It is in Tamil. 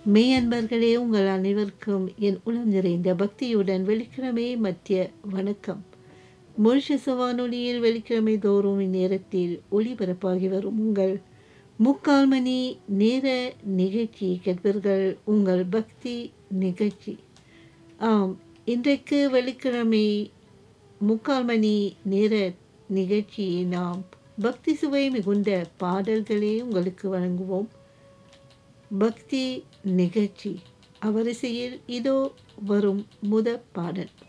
மெய் அன்பர்களே உங்கள் அனைவருக்கும் என் உளம் நிறைந்த பக்தியுடன் வெள்ளிக்கிழமை மத்திய வணக்கம் மொழிஷ வானொலியில் வெள்ளிக்கிழமை தோறும் இந்நேரத்தில் ஒளிபரப்பாகி வரும் உங்கள் முக்கால் மணி நேர நிகழ்ச்சி கேட்பீர்கள் உங்கள் பக்தி நிகழ்ச்சி ஆம் இன்றைக்கு வெள்ளிக்கிழமை முக்கால் மணி நேர நிகழ்ச்சியை நாம் பக்தி சுவை மிகுந்த பாடல்களே உங்களுக்கு வழங்குவோம் பக்தி நிகழ்ச்சி அவரிசையில் இதோ வரும் முத பாடல்